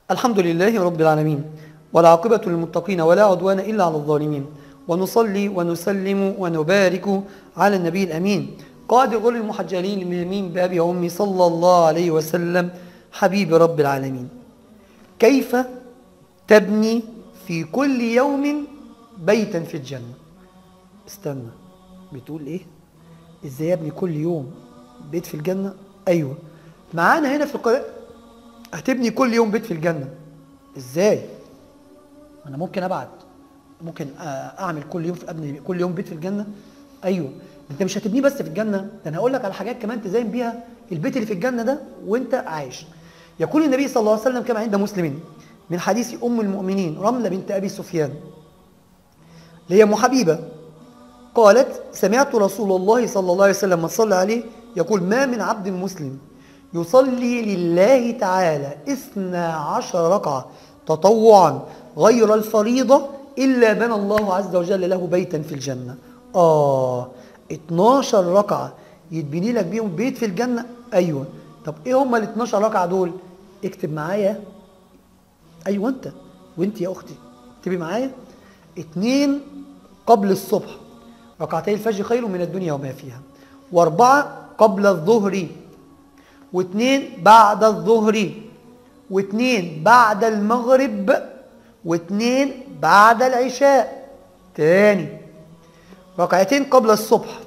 الحمد لله رب العالمين والعاقبة للمتقين ولا عدوان إلا على الظالمين ونصلي ونسلم ونبارك على النبي الأمين قائد غر المحجلين المهمين بأبي وأمي صلى الله عليه وسلم حبيب رب العالمين كيف تبني في كل يوم بيتا في الجنة استنى بتقول ايه ازاي ابني كل يوم بيت في الجنة ايوه معانا هنا في القرآن هتبني كل يوم بيت في الجنة ازاي انا ممكن ابعت ممكن آه، اعمل كل يوم في ابني كل يوم بيت في الجنة ايوه انت مش هتبنيه بس في الجنة ده انا هقول لك على حاجات كمان تزين بيها البيت اللي في الجنة ده وانت عايش يقول النبي صلى الله عليه وسلم كما عند مسلمين من حديث ام المؤمنين رملة بنت ابي سفيان اللي هي ام حبيبه قالت سمعت رسول الله صلى الله عليه وسلم من صلى عليه يقول ما من عبد مسلم يصلي لله تعالى اثنى عشر ركعة تطوعا غير الفريضة إلا بنى الله عز وجل له بيتا في الجنة آه 12 ركعة يتبني لك بيهم بيت في الجنة أيوة طب إيه هم ال 12 ركعة دول اكتب معايا أيوة أنت وأنت يا أختي اكتبي معايا اتنين قبل الصبح ركعتي الفجر خير من الدنيا وما فيها واربعة قبل الظهر واثنين بعد الظهر واثنين بعد المغرب واثنين بعد العشاء تاني ركعتين قبل الصبح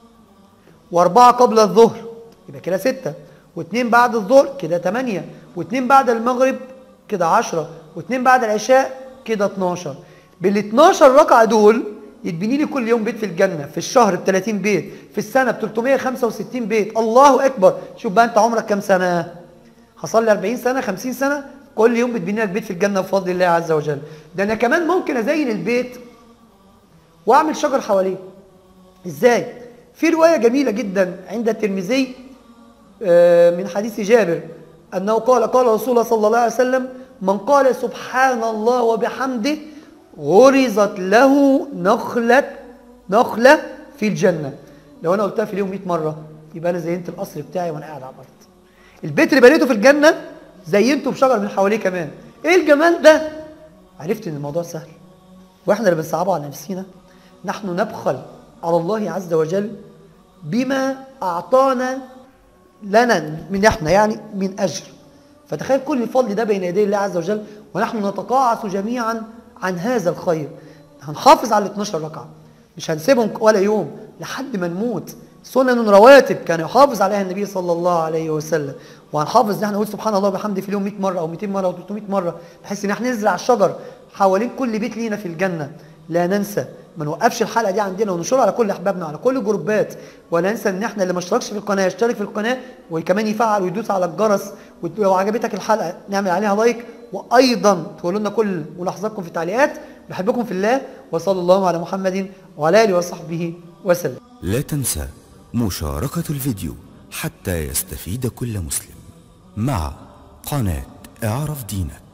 واربعة قبل الظهر يبقى كده ستة واثنين بعد الظهر كده تمانية واثنين بعد المغرب كده عشرة واثنين بعد العشاء كده 12 بال 12 ركعة دول يتبني لي كل يوم بيت في الجنة في الشهر ب 30 بيت في السنة ب 365 بيت الله أكبر شوف بقى أنت عمرك كام سنة هصلي 40 سنة 50 سنة كل يوم بتبني لك بيت في الجنة بفضل الله عز وجل ده أنا كمان ممكن أزين البيت وأعمل شجر حواليه إزاي في رواية جميلة جدا عند الترمذي آه، من حديث جابر أنه قال قال رسول الله صلى الله عليه وسلم من قال سبحان الله وبحمده غرزت له نخلة نخلة في الجنة لو أنا قلتها في اليوم 100 مرة يبقى أنا زينت القصر بتاعي وأنا قاعد على الأرض البيت اللي بنيته في الجنة زينته بشجر من حواليه كمان إيه الجمال ده عرفت إن الموضوع سهل وإحنا اللي بنصعبه على نفسينا نحن نبخل على الله عز وجل بما أعطانا لنا من احنا يعني من اجر فتخيل كل الفضل ده بين يدي الله عز وجل ونحن نتقاعس جميعا عن هذا الخير هنحافظ على ال 12 ركعه مش هنسيبهم ولا يوم لحد ما نموت سنن رواتب كان يحافظ عليها النبي صلى الله عليه وسلم وهنحافظ ان احنا نقول سبحان الله وبحمده في اليوم 100 مره او 200 مره او 300 مره بحيث ان احنا نزرع الشجر حوالين كل بيت لينا في الجنه لا ننسى ما نوقفش الحلقه دي عندنا وننشرها على كل احبابنا على كل الجروبات ولا ننسى ان احنا اللي ما اشتركش في القناه يشترك في القناه وكمان يفعل ويدوس على الجرس ولو عجبتك الحلقه نعمل عليها لايك وايضا تقولوا لنا كل ملاحظاتكم في التعليقات بحبكم في الله وصلى الله على محمد وعلى اله وصحبه وسلم لا تنسى مشاركة الفيديو حتى يستفيد كل مسلم مع قناة اعرف دينك